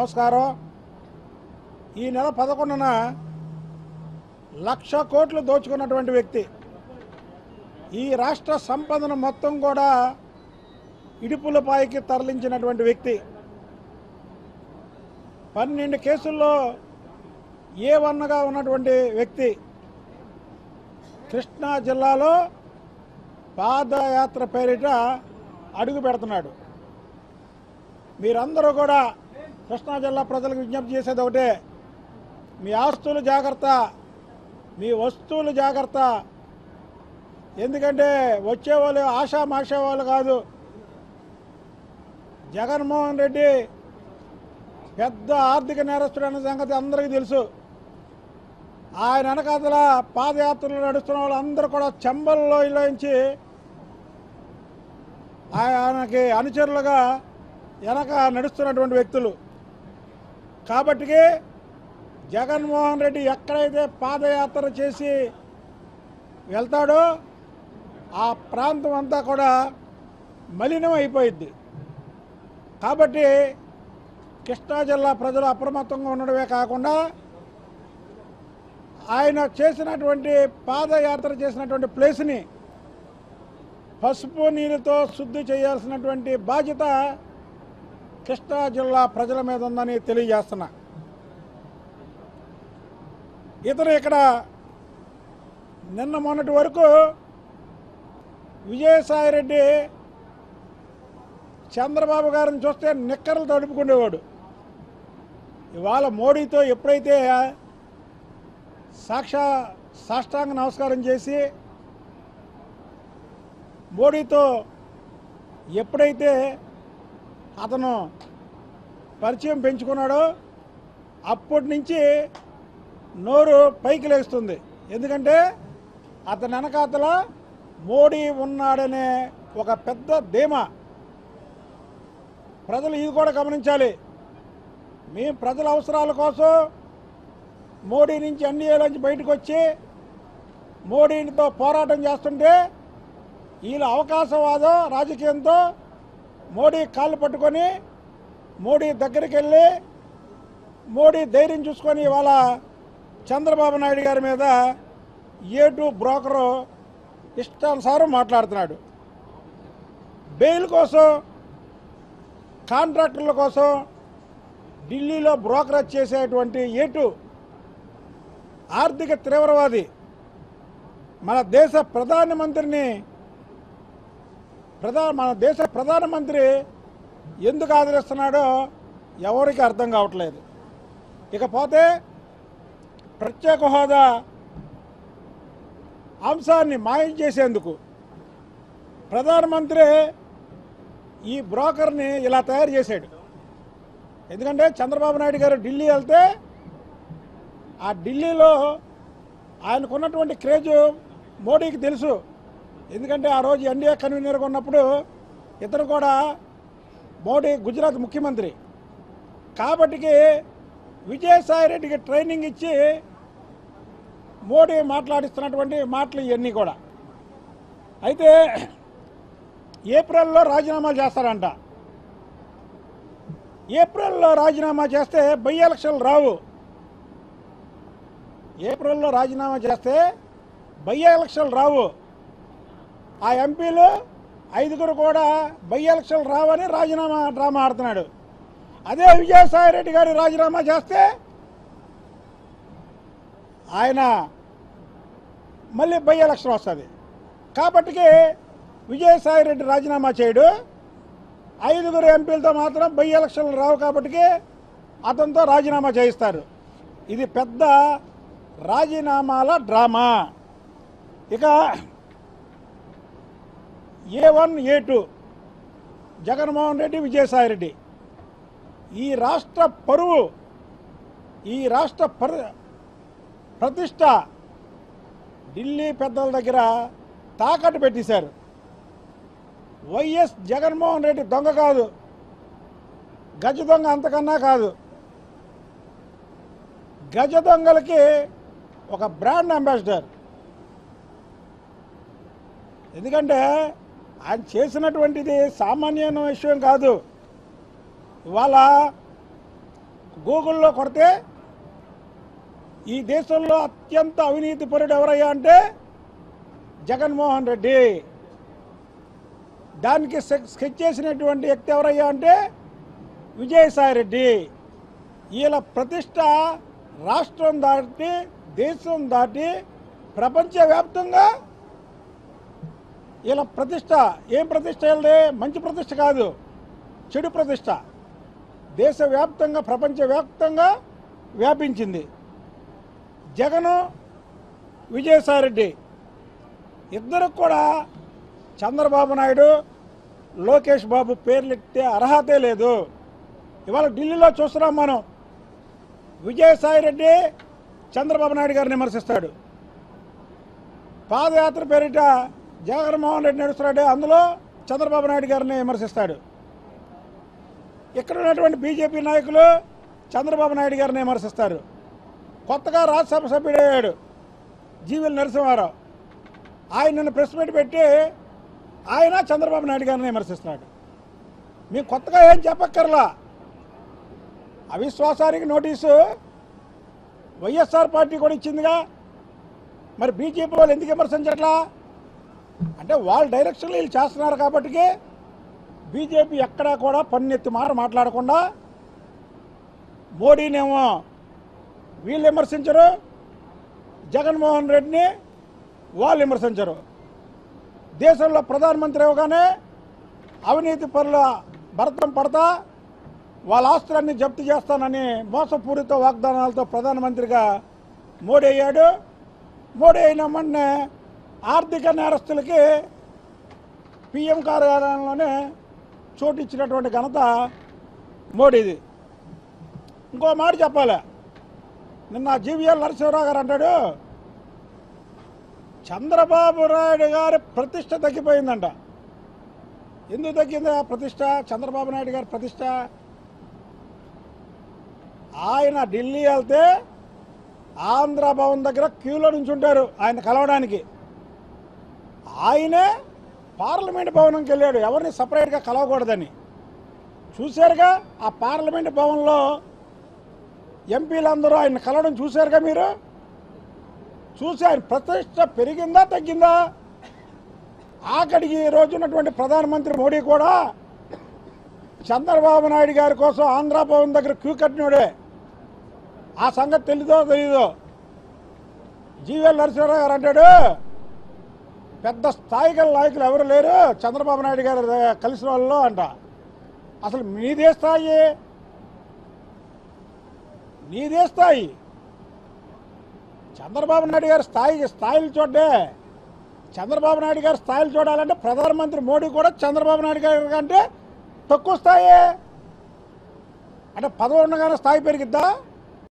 నమస్కారం ఈ నెల పదకొండున లక్ష కోట్లు దోచుకున్నటువంటి వ్యక్తి ఈ రాష్ట్ర సంపదను మొత్తం కూడా ఇడుపులపాయికి తరలించినటువంటి వ్యక్తి పన్నెండు కేసుల్లో ఏ వన్నగా ఉన్నటువంటి వ్యక్తి కృష్ణా జిల్లాలో పాదయాత్ర పేరిట అడుగు పెడుతున్నాడు మీరందరూ కూడా కృష్ణా జిల్లా ప్రజలకు విజ్ఞప్తి చేసేది ఒకటే మీ ఆస్తులు జాగ్రత్త మీ వస్తువులు జాగ్రత్త ఎందుకంటే వచ్చేవాళ్ళు ఆశా మాషా వాళ్ళు కాదు జగన్మోహన్ రెడ్డి పెద్ద ఆర్థిక నేరస్తుడు అన్న సంగతి అందరికీ తెలుసు ఆయన వెనకాతల పాదయాత్రలు నడుస్తున్న వాళ్ళందరూ కూడా చెంబల్లో ఇల్లోంచి ఆయనకి అనుచరులుగా వెనక నడుస్తున్నటువంటి వ్యక్తులు కాబట్టికి జగన్మోహన్ రెడ్డి ఎక్కడైతే పాదయాత్ర చేసి వెళ్తాడో ఆ ప్రాంతం అంతా కూడా మలినం అయిపోయింది కాబట్టి కృష్ణా జిల్లా ప్రజలు అప్రమత్తంగా ఉండడమే కాకుండా ఆయన చేసినటువంటి పాదయాత్ర చేసినటువంటి ప్లేస్ని పసుపు నీళ్ళతో శుద్ధి చేయాల్సినటువంటి బాధ్యత కృష్ణా జిల్లా ప్రజల మీద ఉందని తెలియజేస్తున్నా ఇతను ఇక్కడ నిన్న మొన్నటి వరకు విజయసాయిరెడ్డి చంద్రబాబు గారిని చూస్తే నిక్కర్లు తడుపుకునేవాడు ఇవాళ మోడీతో ఎప్పుడైతే సాక్షా సాష్టాంగ నమస్కారం చేసి మోడీతో ఎప్పుడైతే అతను పరిచయం పెంచుకున్నాడో అప్పటి నుంచి నోరు పైకి లేస్తుంది ఎందుకంటే అతని వెనకాతల మోడీ ఉన్నాడనే ఒక పెద్ద ధీమా ప్రజలు ఇది కూడా గమనించాలి మేము ప్రజల అవసరాల కోసం మోడీ నుంచి ఎన్డీఏలోంచి బయటకు వచ్చి మోడీతో పోరాటం చేస్తుంటే వీళ్ళ అవకాశవాదం రాజకీయంతో మోడీ కాళ్ళు పట్టుకొని మోడీ దగ్గరికి వెళ్ళి మోడీ ధైర్యం చూసుకొని ఇవాళ చంద్రబాబు నాయుడు గారి మీద ఏ టూ బ్రోకరు ఇష్టానుసారం మాట్లాడుతున్నాడు బెయిల్ కోసం కాంట్రాక్టర్ల కోసం ఢిల్లీలో బ్రోకరేజ్ చేసేటువంటి ఏటు ఆర్థిక తీవ్రవాది మన దేశ ప్రధానమంత్రిని ప్రధా మన దేశ ప్రధానమంత్రి ఎందుకు ఆదరిస్తున్నాడో ఎవరికి అర్థం కావట్లేదు ఇకపోతే ప్రత్యేక హోదా అంశాన్ని మాయం చేసేందుకు ప్రధానమంత్రి ఈ బ్రోకర్ని ఇలా తయారు చేశాడు ఎందుకంటే చంద్రబాబు నాయుడు గారు ఢిల్లీ వెళ్తే ఆ ఢిల్లీలో ఆయనకున్నటువంటి క్రేజు మోడీకి తెలుసు ఎందుకంటే ఆ రోజు ఎన్డీఏ కన్వీనర్గా ఉన్నప్పుడు ఇతను కూడా మోడీ గుజరాత్ ముఖ్యమంత్రి కాబట్టికి విజయసాయి రెడ్డికి ట్రైనింగ్ ఇచ్చి మోడీ మాట్లాడిస్తున్నటువంటి మాటలు ఇవన్నీ కూడా అయితే ఏప్రిల్లో రాజీనామా చేస్తారంట ఏప్రిల్లో రాజీనామా చేస్తే బై ఎలక్షన్లు రావు ఏప్రిల్లో రాజీనామా చేస్తే బై ఎలక్షన్లు రావు ఆ ఎంపీలు ఐదుగురు కూడా బై ఎలక్షన్లు రావని రాజీనామా డ్రామా ఆడుతున్నాడు అదే విజయసాయి రెడ్డి గారు రాజీనామా చేస్తే ఆయన మళ్ళీ బై ఎలక్షన్ వస్తుంది కాబట్టికి విజయసాయి రెడ్డి రాజీనామా చేయడు ఐదుగురు ఎంపీలతో మాత్రం బై ఎలక్షన్లు రావు కాబట్టికి అతనితో రాజీనామా చేయిస్తారు ఇది పెద్ద రాజీనామాల డ్రామా ఇక A one A two Jaganmohan Reddy Vijayasai Reddy ఈ రాష్ట్ర పరువు ఈ రాష్ట్ర ప్ర ప్రతిష్ట ఢిల్లీ పెద్దల దగ్గర తాకట్టు పెట్టేశారు వైఎస్ జగన్మోహన్ రెడ్డి దొంగ కాదు గజ దొంగ అంతకన్నా కాదు గజ దొంగలకి ఒక బ్రాండ్ అంబాసిడర్ ఎందుకంటే ఆయన చేసినటువంటిది సామాన్యమైన విషయం కాదు ఇవాళ గూగుల్లో కొడితే ఈ దేశంలో అత్యంత అవినీతి పరుడు ఎవరయ్యా అంటే జగన్మోహన్ రెడ్డి దానికి స్కె- స్కెచ్ చేసినటువంటి వ్యక్తి ఎవరయ్యా అంటే విజయసాయి రెడ్డి వీళ్ళ ప్రతిష్ట రాష్ట్రం దాటి దేశం దాటి ప్రపంచవ్యాప్తంగా వీళ్ళ ప్రతిష్ట ఏం ప్రతిష్ట వీళ్ళది మంచి ప్రతిష్ట కాదు చెడు ప్రతిష్ట దేశవ్యాప్తంగా ప్రపంచవ్యాప్తంగా వ్యాపించింది జగను విజయసాయిరెడ్డి ఇద్దరు కూడా చంద్రబాబు నాయుడు లోకేష్ బాబు పేర్లు ఎత్తే అర్హతే లేదు ఇవాళ ఢిల్లీలో చూస్తున్నాం మనం విజయసాయిరెడ్డి చంద్రబాబు నాయుడు గారిని విమర్శిస్తాడు పాదయాత్ర పేరిట జగన్మోహన్ రెడ్డి నడుస్తున్నాడు అందులో చంద్రబాబు నాయుడు గారిని విమర్శిస్తాడు ఇక్కడ ఉన్నటువంటి బీజేపీ నాయకులు చంద్రబాబు నాయుడు గారిని విమర్శిస్తారు కొత్తగా రాజ్యసభ సభ్యుడయ్యాడు జీవీఎల్ నరసింహారావు ఆయన నిన్న ప్రెస్ మీట్ పెట్టి ఆయన చంద్రబాబు నాయుడు గారిని విమర్శిస్తున్నాడు మీకు కొత్తగా ఏం చెప్పక్కర్లా అవిశ్వాసానికి నోటీసు వైఎస్ఆర్ పార్టీ కూడా ఇచ్చిందిగా మరి బీజేపీ వాళ్ళు ఎందుకు విమర్శించట్లా అంటే వాళ్ళ డైరెక్షన్లో వీళ్ళు చేస్తున్నారు కాబట్టి బీజేపీ ఎక్కడా కూడా పన్నెత్తి మాట మాట్లాడకుండా మోడీనేమో వీళ్ళు విమర్శించరు జగన్మోహన్ రెడ్డిని వాళ్ళు విమర్శించరు దేశంలో ప్రధానమంత్రి అవగానే అవినీతి పరుల భరతం పడతా వాళ్ళ ఆస్తులన్నీ జప్తు చేస్తానని మోసపూరిత వాగ్దానాలతో ప్రధానమంత్రిగా మోడీ అయ్యాడు మోడీ అయిన వెంటనే ఆర్థిక నేరస్తులకి పిఎం కార్యాలయంలోనే చోటు ఇచ్చినటువంటి ఘనత మోడీది ఇంకో మాట చెప్పాలి నిన్న జీవీఎల్ నరసింహరావు గారు అంటాడు చంద్రబాబు నాయుడు గారి ప్రతిష్ట తగ్గిపోయిందంట ఎందుకు తగ్గింది ఆ ప్రతిష్ట చంద్రబాబు నాయుడు గారి ప్రతిష్ట ఆయన ఢిల్లీ వెళ్తే ఆంధ్ర భవన్ దగ్గర క్యూలో నుంచి ఉంటారు ఆయన కలవడానికి ఆయనే పార్లమెంట్ భవనంకి వెళ్ళాడు ఎవరిని సపరేట్గా కలవకూడదని చూశారుగా ఆ పార్లమెంట్ భవన్లో ఎంపీలందరూ ఆయన కలవడం చూశారుగా మీరు చూసి ఆయన ప్రతిష్ట పెరిగిందా తగ్గిందా ఆఖడికి ఈ రోజు ఉన్నటువంటి ప్రధానమంత్రి మోడీ కూడా చంద్రబాబు నాయుడు గారి కోసం ఆంధ్ర భవన్ దగ్గర క్యూ కట్టినోడే ఆ సంగతి తెలీదో తెలీదో జీవీఎల్ నరసింహారావు గారు అంటాడు పెద్ద స్థాయి గల నాయకులు ఎవరు లేరు చంద్రబాబు నాయుడు గారు కలిసిన వాళ్ళు అంట అసలు మీదే స్థాయి నీదే స్థాయి చంద్రబాబు నాయుడు గారి స్థాయి స్థాయిలు చూడ్డే చంద్రబాబు నాయుడు గారి స్థాయిలు చూడాలంటే ప్రధానమంత్రి మోడీ కూడా చంద్రబాబు నాయుడు గారి కంటే తక్కువ స్థాయి అంటే పదవి ఉండగానే స్థాయి పెరిగిద్దా